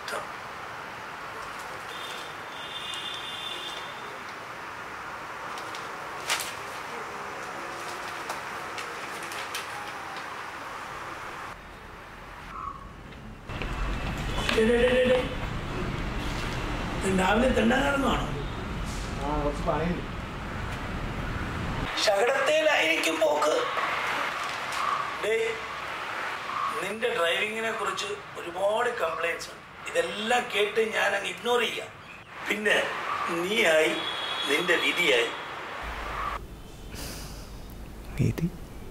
കഷ്ടം ഡേ, ഡേ, ഡേ, ഡേ, ഡേ. ഇത് രാവിലെ തെണ്ടാൻ നടന്നതാണോ ആ കുറച്ച് പണിയുണ്ട് ശകടത്തേലായിരിക്കും പോക്ക് ഡേ നിന്റെ ഡ്രൈവിങ്ങിനെ കുറിച്ച് ഒരുപാട് കംപ്ലൈൻസ് ഉണ്ട് ഇതെല്ലാം കേട്ട് ഞാൻ അങ്ങ് ഇഗ്നോർ ചെയ്യാം പിന്നെ നീയായി നിന്റെ വിധിയായി വീതി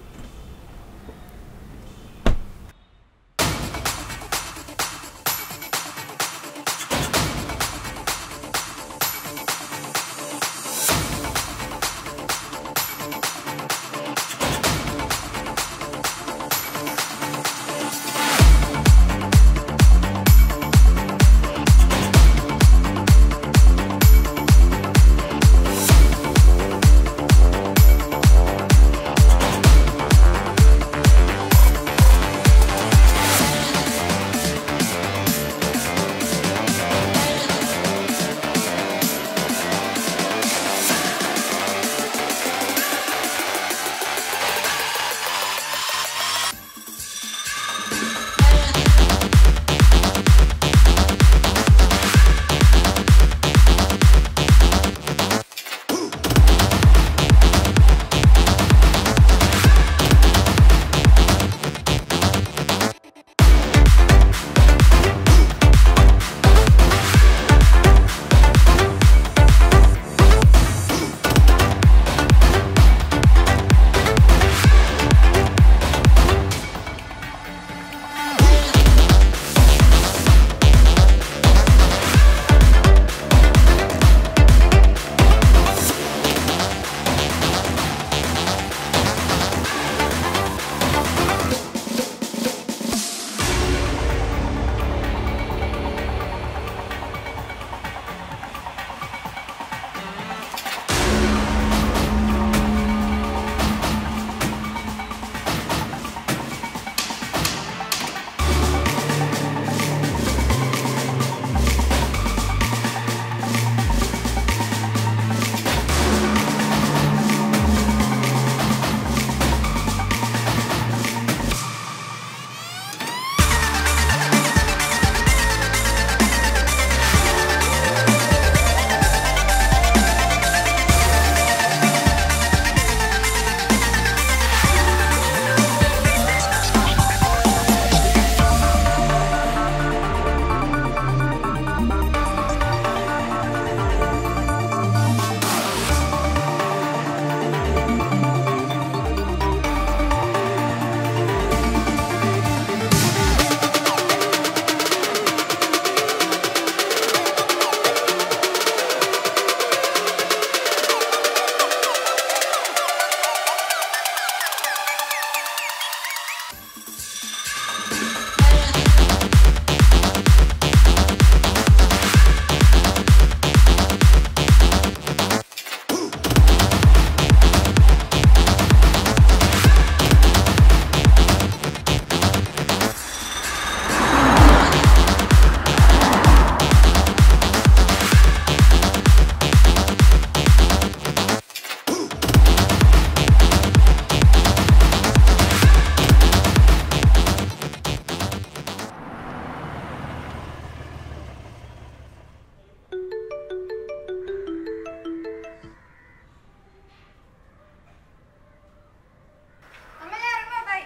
അമ്മ ഞാൻ ഇറങ്ങുവാ, ബൈ.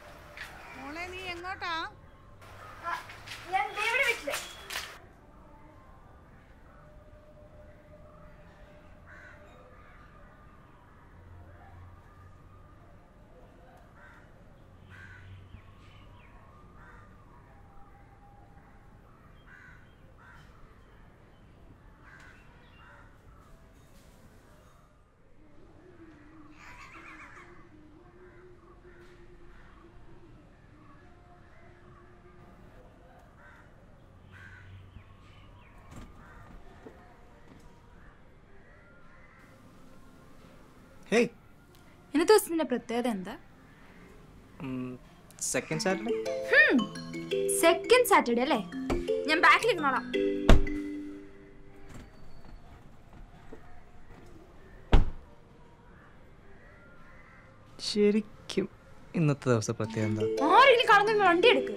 മോളെ നീ എങ്ങോട്ടാ ആ, ഞാൻ ദേവിയുടെ വീട്ടില് ഹേയ് ഇന്നത്തെ ദിവസത്തിന്റെ പ്രത്യേകത എന്താ സെക്കൻഡ് സാറ്റർഡേ സെക്കൻഡ് സാറ്റർഡേ അല്ലേ ഞാൻ ബാക്കിൽ ഇരുന്നോളാം ശരിക്കും ഇന്നത്തെ ദിവസം പ്രത്യേകം എന്താ ആരെങ്കിലും കാണുന്ന വണ്ടി എടുക്ക്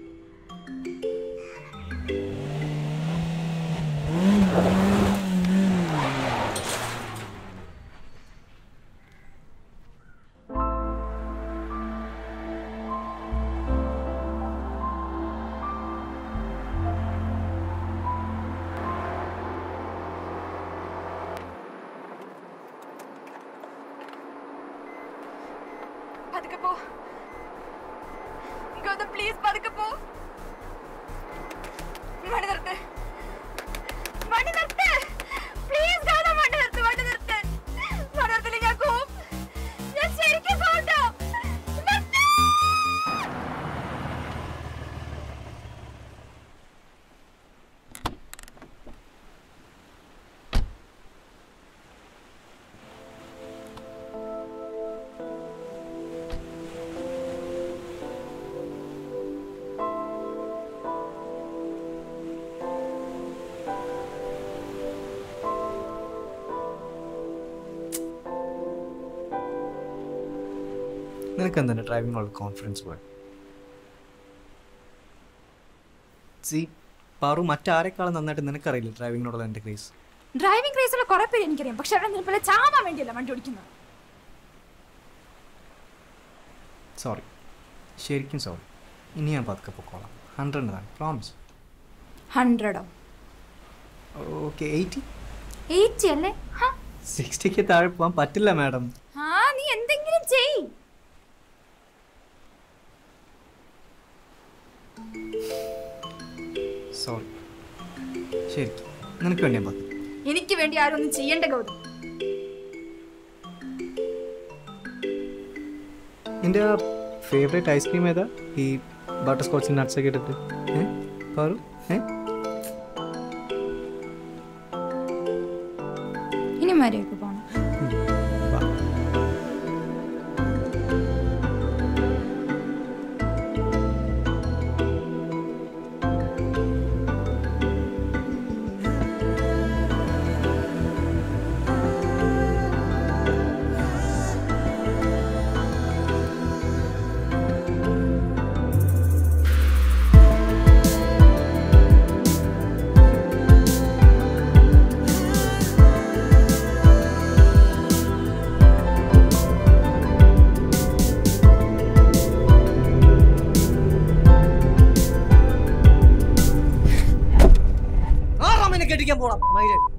പതുക്കെ പോ ഗൗതം പ്ലീസ് പതുക്കെ പോ വണ്ടി നിർത്ത് വണ്ടി നിർത്ത് പ്ലീസ് ഗൗതം വണ്ടി നിർത്ത് വണ്ടി നിർത്ത് വണ്ടി നിർത്തില്ല ഞാൻ പോവും ഞാൻ ശരിക്കും പോകട്ടോ നിർത്ത് നിനക്ക് എന്താണ് ഡ്രൈവിങ്ങിനുള്ള കോൺഫിഡൻസ് പോയി സി പാറു മറ്റാരെക്കാളും നന്നായിട്ട് നിനക്കറിയില്ല ഡ്രൈവിങ്ങിനോടുള്ള എൻ്റെ ക്രേസ് ഡ്രൈവിംഗ് ക്രേസുള്ള കുറെ പേര് എനിക്കറിയാം പക്ഷെ അവിടെ നിൽപ്പില്ല ചാവാൻ വേണ്ടിയല്ല വണ്ടി ഓടിക്കുന്നത് സോറി ശരിക്കും സോറി ഇനി ഞാൻ പതുക്കെ പൊക്കോളാം ഹൺഡ്രഡിന് പ്രോമിസ് ഹൺഡ്രഡോ ഓക്കെ എയ്റ്റി എയ്റ്റി അല്ലേ ഹാ സിക്സ്റ്റിക്ക് താഴെ പോകാൻ പറ്റില്ല മാഡം ആ നീ എന്തെങ്കിലും ചെയ് സോറി ശരിക്കും നിനക്ക് വേണ്ടി ഞാൻ പതുക്കെ എനിക്ക് വേണ്ടി ആരും ഒന്നും ചെയ്യണ്ട ഗൗതം നിൻ്റെ ഫേവറേറ്റ് ഐസ്ക്രീം ഏതാ ഈ ബട്ടർ സ്കോച്ച് നട്ട്സ് ഒക്കെ ഇട്ടിട്ട് ഏ പാറു ഏ ഇനി മര്യാദക്ക് പോണം വാ ആ റാമിനെ കെട്ടിക്കാൻ പോടാ മൈരൻ